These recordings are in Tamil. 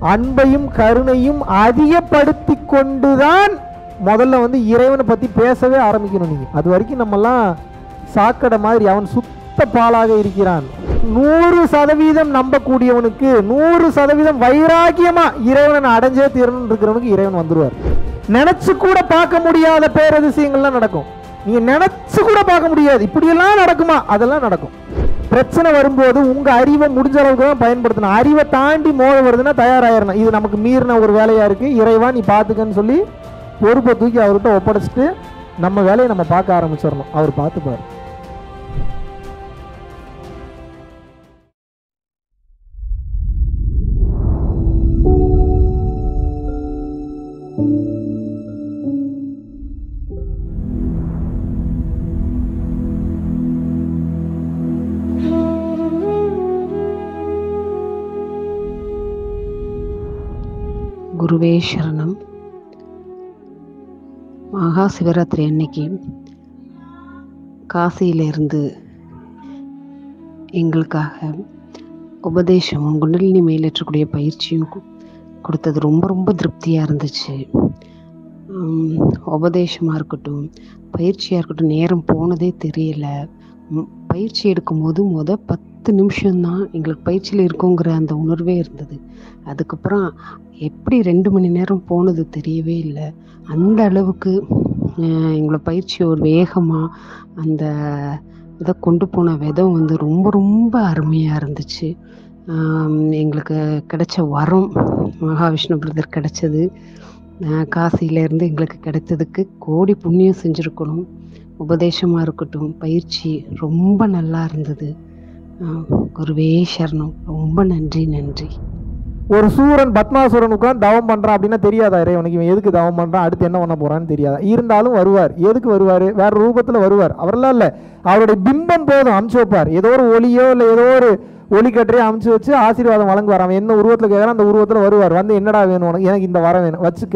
அன்பையும் கருணையும் அதிகப்படுத்தி கொண்டுதான் முதல்ல வந்து இறைவனை பத்தி பேசவே ஆரம்பிக்கணும் நீங்க அது வரைக்கும் நம்மெல்லாம் சாக்கடை மாதிரி அவன் சுத்த பாலாக இருக்கிறான் நூறு சதவீதம் நம்பக்கூடியவனுக்கு நூறு சதவீதம் வைராக்கியமா இறைவனை அடைஞ்சே தீரணும் இருக்கிறவனுக்கு இறைவன் வந்துருவார் நினைச்சு கூட பார்க்க முடியாத பேரதிசயங்கள்லாம் நடக்கும் நீங்க நினைச்சு கூட பார்க்க முடியாது இப்படியெல்லாம் நடக்குமா அதெல்லாம் நடக்கும் பிரச்சனை வரும்போது உங்க அறிவை முடிஞ்ச அளவுக்கு தான் பயன்படுத்தணும் அறிவை தாண்டி மோத வருதுன்னா தயாராயிரணும் இது நமக்கு மீறின ஒரு வேலையா இருக்கு இறைவா நீ பார்த்துக்கன்னு சொல்லி பொறுப்பை தூக்கி அவர்கிட்ட ஒப்படைச்சிட்டு நம்ம வேலையை நம்ம பார்க்க ஆரம்பிச்சிடணும் அவர் பார்த்துப்பார் குருவே சரணம் மகா சிவராத்திரி அன்னைக்கு காசியிலிருந்து எங்களுக்காக உபதேசமும் குண்டலினி மேலேற்றக்கூடிய பயிற்சியும் கு- கொடுத்தது ரொம்ப ரொம்ப திருப்தியாக இருந்துச்சு உம், உபதேசமாக இருக்கட்டும் பயிற்சியாக இருக்கட்டும் நேரம் போனதே தெரியல ம், பயிற்சி எடுக்கும்போது முத பத்து நிமிஷம்தான் எங்களுக்கு பயிற்சியில் இருக்கோங்கிற அந்த உணர்வே இருந்தது அதுக்கப்புறம் எப்படி ரெண்டு மணி நேரம் போனது தெரியவே இல்லை அந்த அளவுக்கு அஹ், எங்களை பயிற்சி ஒரு வேகமாக அந்த இதை கொண்டு போன விதம் வந்து ரொம்ப ரொம்ப அருமையாக இருந்துச்சு ஆம், எங்களுக்கு கிடைச்ச வரம் மகாவிஷ்ணு பிரதர் கிடைச்சது அஹ், காசியிலேருந்து எங்களுக்கு கிடைத்ததுக்கு கோடி புண்ணியம் செஞ்சுருக்கணும் உபதேசமாக இருக்கட்டும் பயிற்சி ரொம்ப நல்லா இருந்தது அஹ், குருவே சரணம் ரொம்ப நன்றி நன்றி ஒரு சூரன் பத்மாசுரன் உட்கார்ந்து தவம் பண்றான் அப்படின்னா தெரியாதா இறைவனுக்கு இவன் எதுக்கு தவம் பண்றான் அடுத்து என்ன பண்ண போறான்னு தெரியாதா இருந்தாலும் வருவார் எதுக்கு வருவார் வேற ரூபத்துல வருவார் அவரெல்லாம் இல்ல அவருடைய பிம்பம் போதும் அமுச்சு வைப்பார் ஏதோ ஒரு ஒளியோ இல்லை ஏதோ ஒரு ஒளிக்கற்றையோ அமுச்சு வச்சு ஆசீர்வாதம் வழங்குவார் அவன் என்ன உருவத்துல கேட்கறான் அந்த உருவத்துல வருவார் வந்து என்னடா வேணும் உனக்கு எனக்கு இந்த வரம் வேணும் வச்சுக்க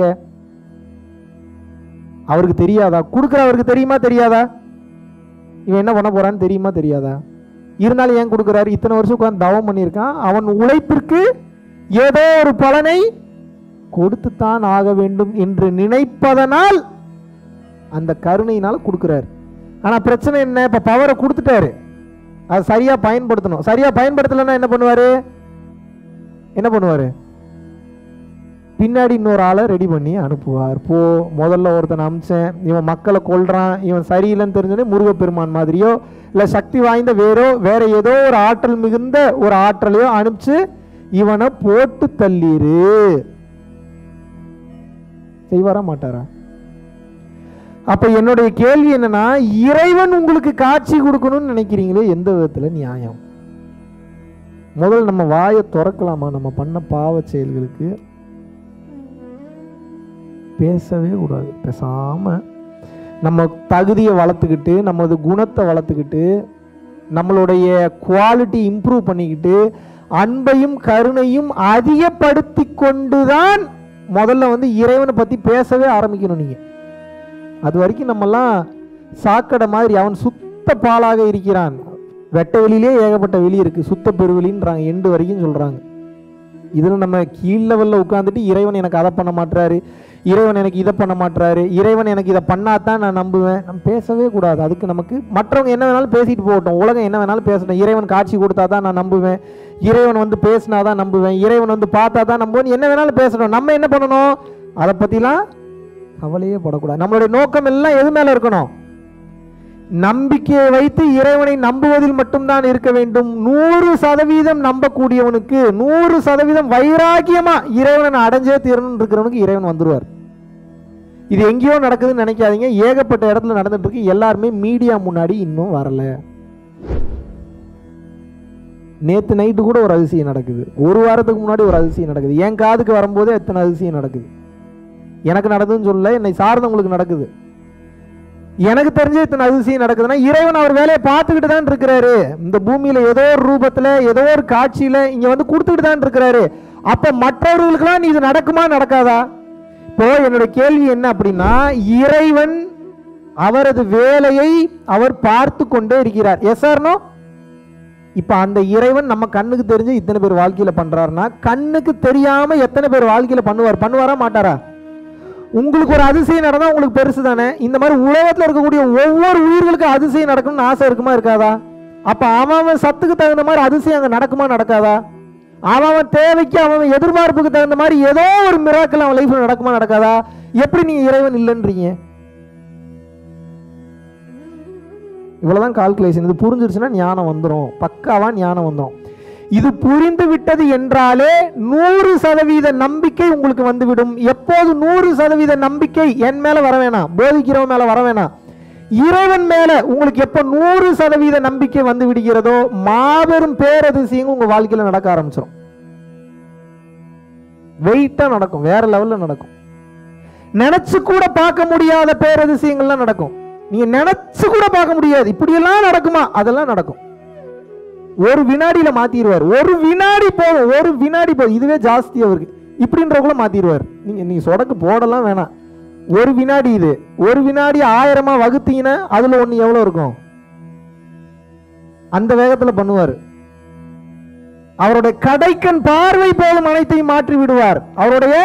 அவருக்கு தெரியாதா கொடுக்குறவருக்கு தெரியுமா தெரியாதா இவன் என்ன பண்ண போறான்னு தெரியுமா தெரியாதா இருந்தாலும் ஏன் கொடுக்குறாரு இத்தனை வருஷம் உட்கார்ந்து தவம் பண்ணியிருக்கான் அவன் உழைப்பிற்கு ஏதோ ஒரு பலனை கொடுத்துத்தான் ஆக வேண்டும் என்று நினைப்பதனால் அந்த கருணையினால கொடுக்குறாரு ஆனா பிரச்சனை என்ன இப்ப பவரை கொடுத்துட்டாரு அது சரியா பயன்படுத்தணும் சரியா பயன்படுத்தலைன்னா என்ன பண்ணுவாரு என்ன பண்ணுவாரு பின்னாடி இன்னொரு ஆளை ரெடி பண்ணி அனுப்புவார் போ முதல்ல ஒருத்தனை அமிச்சேன் இவன் மக்களை கொல்றான் இவன் சரியில்லைன்னு தெரிஞ்சோடனே முருகப்பெருமான் மாதிரியோ இல்லை சக்தி வாய்ந்த வேறோ வேற ஏதோ ஒரு ஆற்றல் மிகுந்த ஒரு ஆற்றலையோ அனுப்பிச்சு இவனை போட்டு தள்ளிரு செய்வாரா மாட்டாரா அப்ப என்னுடைய கேள்வி என்னன்னா இறைவன் உங்களுக்கு காட்சி கொடுக்கணும்னு நினைக்கிறீங்களே எந்த விதத்துல நியாயம் முதல்ல நம்ம வாயை திறக்கலாமா நம்ம பண்ண பாவ செயல்களுக்கு பேசவே கூடாது பேசாம நம்ம தகுதியை வளர்த்துக்கிட்டு நமது குணத்தை வளர்த்துக்கிட்டு நம்மளுடைய குவாலிட்டி இம்ப்ரூவ் பண்ணிக்கிட்டு அன்பையும் கருணையும் அதிகப்படுத்தி கொண்டுதான் முதல்ல வந்து இறைவனை பத்தி பேசவே ஆரம்பிக்கணும் நீங்க அது வரைக்கும் நம்மெல்லாம் சாக்கடை மாதிரி அவன் சுத்த பாலாக இருக்கிறான் வெட்ட வெளியிலே ஏகப்பட்ட வெளி இருக்கு சுத்த பெருவெளின்றாங்க எண்டு வரைக்கும் சொல்றாங்க இதில் நம்ம கீழ் லெவலில் உட்காந்துட்டு இறைவன் எனக்கு அதை பண்ண மாட்றாரு இறைவன் எனக்கு இதை பண்ண மாட்றாரு இறைவன் எனக்கு இதை பண்ணாதான் நான் நம்புவேன் நம்ம பேசவே கூடாது அதுக்கு நமக்கு மற்றவங்க என்ன வேணாலும் பேசிட்டு போகட்டும் உலகம் என்ன வேணாலும் பேசட்டும் இறைவன் காட்சி கொடுத்தா தான் நான் நம்புவேன் இறைவன் வந்து பேசினா தான் நம்புவேன் இறைவன் வந்து பார்த்தா தான் நம்புவேன் என்ன வேணாலும் பேசணும் நம்ம என்ன பண்ணணும் அதை பற்றிலாம் கவலையே படக்கூடாது நம்மளுடைய நோக்கம் எல்லாம் எது மேலே இருக்கணும் நம்பிக்கையை வைத்து இறைவனை நம்புவதில் மட்டும்தான் இருக்க வேண்டும் நூறு சதவீதம் நம்பக்கூடியவனுக்கு நூறு சதவீதம் வைராக்கியமா இறைவனை அடைஞ்சே தீரணும் இருக்கிறவனுக்கு இறைவன் வந்துருவார் இது எங்கேயோ நடக்குதுன்னு நினைக்காதீங்க ஏகப்பட்ட இடத்துல நடந்துட்டு இருக்கு எல்லாருமே மீடியா முன்னாடி இன்னும் வரல நேத்து நைட்டு கூட ஒரு அதிசயம் நடக்குது ஒரு வாரத்துக்கு முன்னாடி ஒரு அதிசயம் நடக்குது என் காதுக்கு வரும்போதே எத்தனை அதிசயம் நடக்குது எனக்கு நடக்குதுன்னு சொல்ல என்னை சார்ந்தவங்களுக்கு நடக்குது எனக்கு தெரிஞ்ச இத்தனை அதிசயம் நடக்குதுன்னா இறைவன் அவர் வேலையை பார்த்துக்கிட்டு தான் இருக்கிறாரு இந்த பூமியில ஏதோ ஒரு ரூபத்துல ஏதோ ஒரு காட்சியில இங்க வந்து கொடுத்துக்கிட்டு தான் இருக்கிறாரு அப்ப மற்றவர்களுக்கெல்லாம் நீ இது நடக்குமா நடக்காதா இப்போ என்னோட கேள்வி என்ன அப்படின்னா இறைவன் அவரது வேலையை அவர் பார்த்து கொண்டே இருக்கிறார் எஸ் ஆர்னோ இப்போ அந்த இறைவன் நம்ம கண்ணுக்கு தெரிஞ்சு இத்தனை பேர் வாழ்க்கையில் பண்ணுறாருன்னா கண்ணுக்கு தெரியாமல் எத்தனை பேர் வாழ்க்கையில் பண்ணுவார் பண்ணுவாரா மாட்டாரா உங்களுக்கு ஒரு அதிசயம் நடந்தால் உங்களுக்கு பெருசு தானே இந்த மாதிரி உலகத்தில் இருக்கக்கூடிய ஒவ்வொரு உயிர்களுக்கும் அதிசயம் நடக்கணும்னு ஆசை இருக்குமா இருக்காதா அப்போ அவன் அவன் சத்துக்கு தகுந்த மாதிரி அதிசயம் அங்கே நடக்குமா நடக்காதா அவன் அவன் தேவைக்கு அவன் அவன் எதிர்பார்ப்புக்கு தகுந்த மாதிரி ஏதோ ஒரு மிராக்கள் அவன் லைஃப்பில் நடக்குமா நடக்காதா எப்படி நீங்கள் இறைவன் இல்லைன்றீங்க இவ்வளவுதான் கால்குலேஷன் இது புரிஞ்சிருச்சுன்னா ஞானம் வந்துடும் பக்காவா ஞானம் வந்துடும் இது புரிந்து விட்டது என்றாலே நூறு சதவீத நம்பிக்கை உங்களுக்கு வந்துவிடும் எப்போது நூறு சதவீத நம்பிக்கை என் மேல வர வேணாம் போதிக்கிறவன் மேல வர வேணாம் இறைவன் மேல உங்களுக்கு எப்போ நூறு சதவீத நம்பிக்கை வந்து விடுகிறதோ மாபெரும் பேரதிசயங்கள் உங்க வாழ்க்கையில நடக்க ஆரம்பிச்சிடும் வெயிட்டா நடக்கும் வேற லெவல்ல நடக்கும் நினைச்சு கூட பார்க்க முடியாத பேரதிசயங்கள்லாம் நடக்கும் நீங்க நினைச்சு கூட பார்க்க முடியாது இப்படியெல்லாம் நடக்குமா அதெல்லாம் நடக்கும் ஒரு வினாடியில மாத்திடுவார் ஒரு வினாடி போதும் ஒரு வினாடி போதும் இதுவே ஜாஸ்தி அவருக்கு இப்படின்றக்குள்ள மாத்திடுவார் நீங்க நீங்க சொடக்கு போடலாம் வேணாம் ஒரு வினாடி இது ஒரு வினாடி ஆயிரமா வகுத்தீங்கன்னா அதுல ஒண்ணு எவ்வளவு இருக்கும் அந்த வேகத்துல பண்ணுவார் அவருடைய கடைக்கண் பார்வை போதும் அனைத்தையும் மாற்றி விடுவார் அவருடைய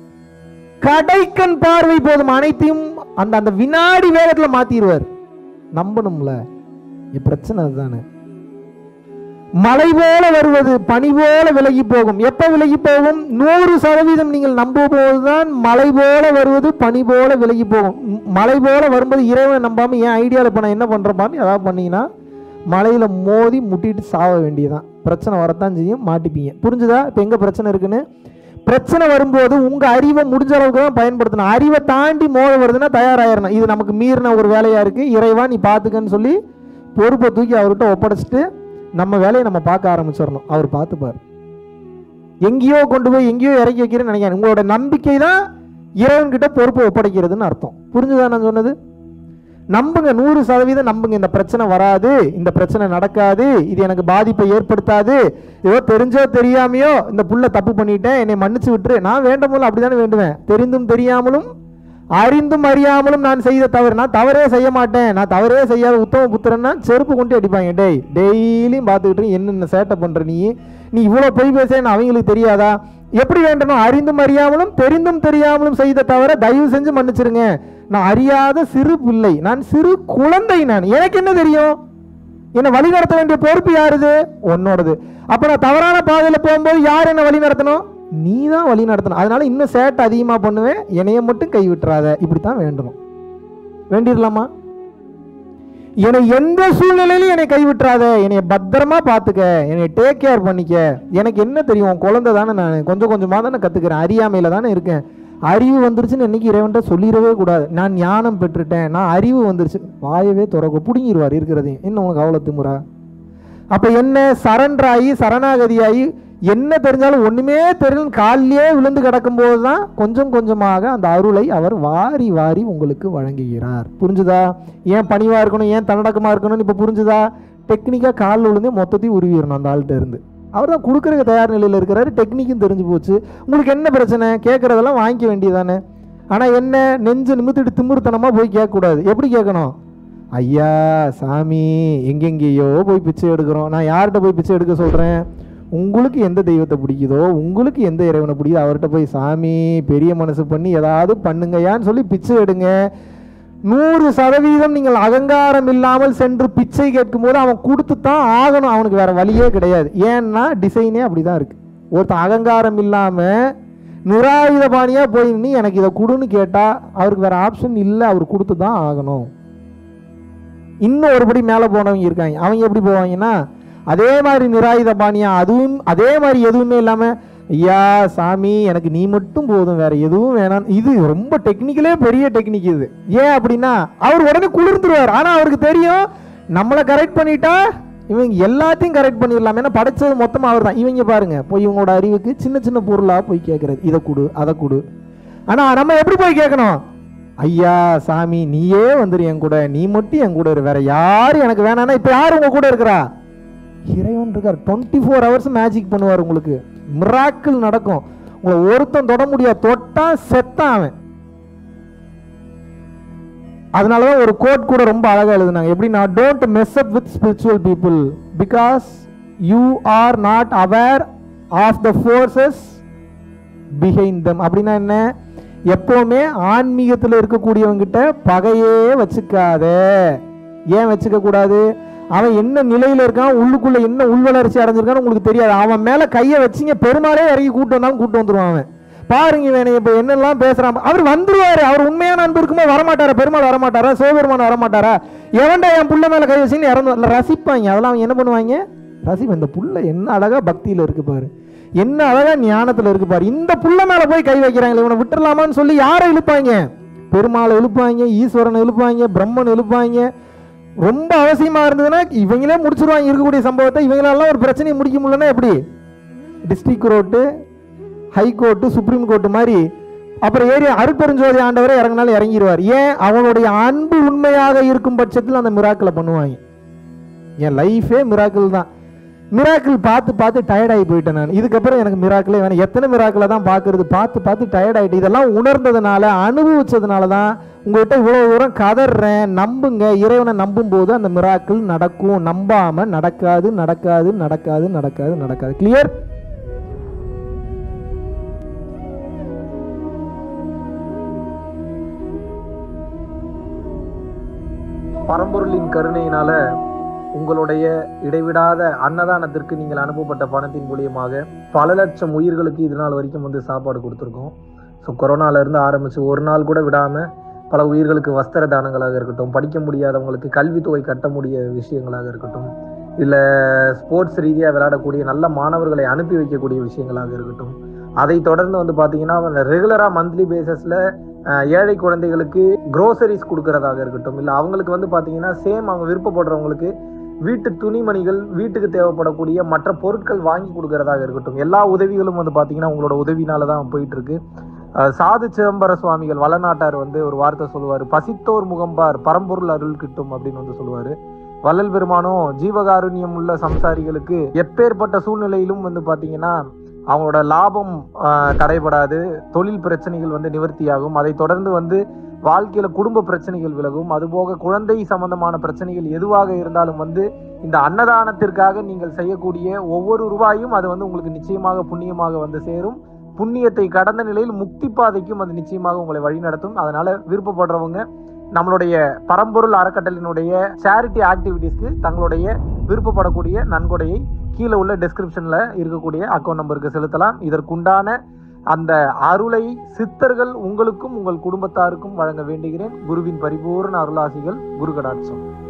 கடைக்கண் பார்வை போதும் அனைத்தையும் அந்த அந்த வினாடி வேகத்துல மாத்திடுவார் நம்பணும்ல என் பிரச்சனை அதுதானே மலை போல வருவது பனி போல விலகி போகும் எப்ப விலகி போகும் நூறு சதவீதம் நீங்கள் நம்பும் போதுதான் மலை போல வருவது பனி போல விலகி போகும் ம், மலை போல வரும்போது இறைவனை நம்பாம ஏன் ஐடியாவில் இப்போ நான் என்ன பண்றேன்பான்னு ஏதாவது பண்ணீங்கன்னா மலையில மோதி முட்டிட்டு சாவ வேண்டியதுதான் பிரச்சனை வரத்தான் செய்யும் மாட்டிப்பீங்க புரிஞ்சுதா இப்போ எங்க பிரச்சனை இருக்குன்னு பிரச்சனை வரும்போது உங்க அறிவை முடிஞ்ச அளவுக்கு தான் பயன்படுத்தணும் அறிவை தாண்டி மோத வருதுன்னா தயாராயிரணும் இது நமக்கு மீறின ஒரு வேலையா இருக்கு இறைவா நீ பாத்துக்கன்னு சொல்லி பொறுப்பை தூக்கி அவர்கிட்ட ஒப்படைச்சிட்டு நம்ம வேலையை நம்ம பார்க்க ஆரம்பிச்சிடணும் அவர் பார்த்துப்பார் எங்கேயோ கொண்டு போய் எங்கேயோ இறக்கி வைக்கிறேன்னு நினைக்கிறேன் உங்களோட நம்பிக்கை தான் இறைவன்கிட்ட பொறுப்பை ஒப்படைக்கிறதுன்னு அர்த்தம் புரிஞ்சுதா நான் சொன்னது நம்புங்க நூறு சதவீதம் நம்புங்க இந்த பிரச்சனை வராது இந்த பிரச்சனை நடக்காது இது எனக்கு பாதிப்பை ஏற்படுத்தாது ஏதோ தெரிஞ்சோ தெரியாமையோ இந்த புள்ள தப்பு பண்ணிட்டேன் என்னை மன்னிச்சு விட்டுரு நான் வேண்டும் போல அப்படிதானே வேண்டுவேன் தெரிந்தும் தெரியாமலும் அறிந்தும் அறியாமலும் நான் செய்த தவறு நான் தவறே செய்ய மாட்டேன் நான் தவறே செய்யாத உத்தம புத்திரன்னா செருப்பு கொண்டு அடிப்பாங்க டேய் டெய்லியும் பார்த்துக்கிட்டு என்னென்ன சேட்டை பண்ற நீ நீ இவ்வளோ பொய் பேசுறேன்னு அவங்களுக்கு தெரியாதா எப்படி வேண்டணும் அறிந்தும் அறியாமலும் தெரிந்தும் தெரியாமலும் செய்த தவிர தயவு செஞ்சு மன்னிச்சிருங்க நான் அறியாத சிறு பிள்ளை நான் சிறு குழந்தை நான் எனக்கு என்ன தெரியும் என்னை வழி நடத்த வேண்டிய பொறுப்பு யாருது உன்னோடது அப்ப நான் தவறான பாதையில போகும்போது யார் என்ன வழி நடத்தணும் நீ தான் வழி நடத்தணும் அதனால இன்னும் சேட்டை அதிகமா பண்ணுவேன் என்னைய மட்டும் கை விட்டுறாத இப்படித்தான் வேண்டணும் வேண்டிடலாமா என்னை எந்த சூழ்நிலையிலும் என்னை கைவிட்டுறாத என்னை பத்திரமா பார்த்துக்க என்னை டேக் கேர் பண்ணிக்க எனக்கு என்ன தெரியும் உன் குழந்தை தானே நான் கொஞ்சம் கொஞ்சமாக தானே கற்றுக்கிறேன் அறியாமையில் தானே இருக்கேன் அறிவு வந்துருச்சுன்னு என்னைக்கு இறைவன்ட்ட சொல்லிடவே கூடாது நான் ஞானம் பெற்றுட்டேன் நான் அறிவு வந்துருச்சு வாயவே துறக்க பிடுங்கிடுவார் இருக்கிறதையும் என்ன உனக்கு அவ்வளோ திமுறா அப்போ என்ன சரண்டர் ஆகி சரணாகதியாகி என்ன தெரிஞ்சாலும் ஒண்ணுமே தெரியல காலிலே விழுந்து கிடக்கும்போது தான் கொஞ்சம் கொஞ்சமாக அந்த அருளை அவர் வாரி வாரி உங்களுக்கு வழங்குகிறார் புரிஞ்சுதா ஏன் பணிவா இருக்கணும் ஏன் தன்னடக்கமா இருக்கணும்னு இப்போ புரிஞ்சுதா டெக்னிக்காக காலில் விழுந்து மொத்தத்தையும் உருவிடணும் அந்த ஆள்கிட்ட இருந்து அவர் தான் கொடுக்குறதுக்கு தயார் நிலையில் இருக்கிறாரு டெக்னிக்கும் தெரிஞ்சு போச்சு உங்களுக்கு என்ன பிரச்சனை கேட்குறதெல்லாம் வாங்கிக்க வேண்டியதானே ஆனால் என்ன நெஞ்சு நிமித்திட்டு திமிருத்தனமாக போய் கேட்கக்கூடாது எப்படி கேட்கணும் ஐயா சாமி எங்கெங்கேயோ போய் பிச்சை எடுக்கிறோம் நான் யார்கிட்ட போய் பிச்சை எடுக்க சொல்கிறேன் உங்களுக்கு எந்த தெய்வத்தை பிடிக்குதோ உங்களுக்கு எந்த இறைவனை பிடிக்குதோ அவர்கிட்ட போய் சாமி பெரிய மனசு பண்ணி ஏதாவது பண்ணுங்கய்யான்னு சொல்லி பிச்சை எடுங்க நூறு சதவீதம் நீங்கள் அகங்காரம் இல்லாமல் சென்று பிச்சை கேட்கும்போது அவன் கொடுத்து தான் ஆகணும் அவனுக்கு வேற வழியே கிடையாது ஏன்னா டிசைனே அப்படிதான் இருக்கு ஒருத்தன் அகங்காரம் இல்லாமல் நிராயுத பாணியா போய் நீ எனக்கு இதை கொடுன்னு கேட்டா அவருக்கு வேற ஆப்ஷன் இல்லை அவர் கொடுத்து தான் ஆகணும் இன்னும் ஒருபடி மேலே போனவங்க இருக்காங்க அவங்க எப்படி போவாங்கன்னா அதே மாதிரி நிராயுத பாணியா அதுவும் அதே மாதிரி எதுவுமே இல்லாமல் ஐயா சாமி எனக்கு நீ மட்டும் போதும் வேற எதுவும் வேணாம் இது ரொம்ப டெக்னிக்கலே பெரிய டெக்னிக் இது ஏன் அப்படின்னா அவர் உடனே குளிர்ந்துருவார் ஆனால் அவருக்கு தெரியும் நம்மளை கரெக்ட் பண்ணிட்டா இவங்க எல்லாத்தையும் கரெக்ட் பண்ணிடலாம் ஏன்னா படைச்சது மொத்தமாக அவர் தான் இவங்க பாருங்க போய் இவங்களோட அறிவுக்கு சின்ன சின்ன பொருளாக போய் கேட்கறது இதை கொடு அதை கொடு ஆனால் நம்ம எப்படி போய் கேட்கணும் ஐயா சாமி நீயே வந்துரு என் கூட நீ மட்டும் என் கூட இரு வேற யாரும் எனக்கு வேணாம்னா இப்போ யார் உங்க கூட இருக்கிறா இறைவன் இருக்கார் டுவெண்ட்டி ஃபோர் ஹவர்ஸ் மேஜிக் பண்ணுவார் உங்களுக்கு மிராக்கிள் நடக்கும் உங்களை ஒருத்தன் தொட முடியாது தொட்டா செத்தான் அவன் அதனால தான் ஒரு கோட் கூட ரொம்ப அழகாக எழுதுனாங்க எப்படின்னா don't mess up with spiritual people because you are not aware of the forces behind them அப்படின்னா என்ன எப்போவுமே ஆன்மீகத்தில் இருக்கக்கூடியவங்கிட்ட பகையே வச்சுக்காத ஏன் வச்சுக்க கூடாது அவன் என்ன நிலையில இருக்கான் உள்ளுக்குள்ள என்ன உள்வளர்ச்சி அடைஞ்சிருக்கான்னு உங்களுக்கு தெரியாது அவன் மேல கையை வச்சிங்க பெருமாளே இறங்கி கூட்டு வந்தாலும் கூட்டு வந்துருவான் அவன் பாருங்க வேணே இப்போ என்னெல்லாம் பேசுறான் அவர் வந்துருவாரு அவர் உண்மையான அன்பு இருக்கும்போது வரமாட்டாரா பெருமாள் வரமாட்டாரா சிவபெருமான் வரமாட்டாரா எவன்டா என் புள்ள மேல கை வச்சுன்னு இறந்து இல்ல, ரசிப்பாங்க அதெல்லாம் அவங்க என்ன பண்ணுவாங்க ரசிப்பேன் இந்த புள்ள என்ன அழகா பக்தியில இருக்கு பாரு என்ன அழகா ஞானத்துல இருக்கு பாரு இந்த புள்ள மேல போய் கை வைக்கிறாங்களே இவனை விட்டுறலாமான்னு சொல்லி யாரை இழுப்பாங்க பெருமாளை இழுப்பாங்க ஈஸ்வரனை இழுப்பாங்க பிரம்மன் இழுப்பாங்க ரொம்ப அவசியமா இருந்ததுன்னா இவங்களே முடிச்சிருவாங்க இருக்கக்கூடிய சம்பவத்தை இவங்களால ஒரு பிரச்சனையை முடிக்க முடியலன்னா எப்படி district court high court supreme court மாதிரி அப்புறம் ஏறி அருட்பெருஞ்சோதி ஆண்டவரே இறங்கினாலும் இறங்கிடுவார் ஏன் அவனுடைய அன்பு உண்மையாக இருக்கும் பட்சத்தில் அந்த மிராக்களை பண்ணுவாங்க என் லைஃபே மிராக்கிள் தான் மிராக்கிள் பார்த்து பார்த்து டயர்டாகி போயிட்டேன் நான் இதுக்கப்புறம் எனக்கு மிராக்கிளே வேணும் எத்தனை மிராக்கிளை தான் பார்க்கறது பார்த்து பார்த்து டயர்ட் ஆகிட்டு இதெல்லாம் உணர்ந்ததுனால அனுபவிச்சதுனால தான் உங்கள்கிட்ட இவ்வளோ தூரம் கதறேன் நம்புங்க இறைவனை நம்பும் போது அந்த மிராக்கிள் நடக்கும் நம்பாம நடக்காது நடக்காது நடக்காது நடக்காது நடக்காது கிளியர் பரம்பொருளின் கருணையினால உங்களுடைய இடைவிடாத அன்னதானத்திற்கு நீங்கள் அனுப்பப்பட்ட பணத்தின் மூலியமாக பல லட்சம் உயிர்களுக்கு இது நாள் வரைக்கும் வந்து சாப்பாடு கொடுத்துருக்கோம் ஸோ கொரோனால இருந்து ஆரம்பிச்சு ஒரு நாள் கூட விடாம பல உயிர்களுக்கு வஸ்திர தானங்களாக இருக்கட்டும் படிக்க முடியாதவங்களுக்கு கல்வித்தொகை கட்ட முடிய விஷயங்களாக இருக்கட்டும் இல்லை ஸ்போர்ட்ஸ் ரீதியாக விளையாடக்கூடிய நல்ல மாணவர்களை அனுப்பி வைக்கக்கூடிய விஷயங்களாக இருக்கட்டும் அதை தொடர்ந்து வந்து பார்த்தீங்கன்னா ரெகுலராக மந்த்லி பேசிஸில் ஏழை குழந்தைகளுக்கு க்ரோசரிஸ் கொடுக்கறதாக இருக்கட்டும் இல்லை அவங்களுக்கு வந்து பார்த்தீங்கன்னா சேம் அவங்க விருப்பப்படுறவங்களுக்கு வீட்டு துணிமணிகள் வீட்டுக்கு தேவைப்படக்கூடிய மற்ற பொருட்கள் வாங்கி கொடுக்கறதாக இருக்கட்டும் எல்லா உதவிகளும் வந்து பார்த்தீங்கன்னா உங்களோட உதவினால தான் போயிட்டு இருக்கு அஹ் சாது சிதம்பர சுவாமிகள் வளநாட்டார் வந்து ஒரு வார்த்தை சொல்லுவார் பசித்தோர் முகம்பார் பரம்பொருள் அருள் கிட்டும் அப்படின்னு வந்து சொல்லுவாரு வள்ளல் பெருமானும் ஜீவகாருண்யம் உள்ள சம்சாரிகளுக்கு எப்பேற்பட்ட சூழ்நிலையிலும் வந்து பார்த்தீங்கன்னா அவங்களோட லாபம் ஆஹ், தடைபடாது தொழில் பிரச்சனைகள் வந்து நிவர்த்தியாகும் அதை தொடர்ந்து வந்து வாழ்க்கையில குடும்ப பிரச்சனைகள் விலகும் அதுபோக குழந்தை சம்பந்தமான பிரச்சனைகள் எதுவாக இருந்தாலும் வந்து இந்த அன்னதானத்திற்காக நீங்கள் செய்யக்கூடிய ஒவ்வொரு ரூபாயும் அது வந்து உங்களுக்கு நிச்சயமாக புண்ணியமாக வந்து சேரும் புண்ணியத்தை கடந்த நிலையில் முக்தி பாதைக்கும் அது நிச்சயமாக உங்களை வழிநடத்தும் அதனால விருப்பப்படுறவங்க நம்மளுடைய பரம்பொருள் அறக்கட்டளினுடைய சேரிட்டி ஆக்டிவிட்டீஸ்க்கு தங்களுடைய விருப்பப்படக்கூடிய நன்கொடையை கீழே உள்ள டெஸ்கிரிப்ஷன்ல இருக்கக்கூடிய அக்கௌண்ட் நம்பருக்கு செலுத்தலாம் இதற்குண்டான அந்த அருளை சித்தர்கள் உங்களுக்கும் உங்கள் குடும்பத்தாருக்கும் வழங்க வேண்டுகிறேன் குருவின் பரிபூர்ண அருளாசிகள் குரு கடாட்சம்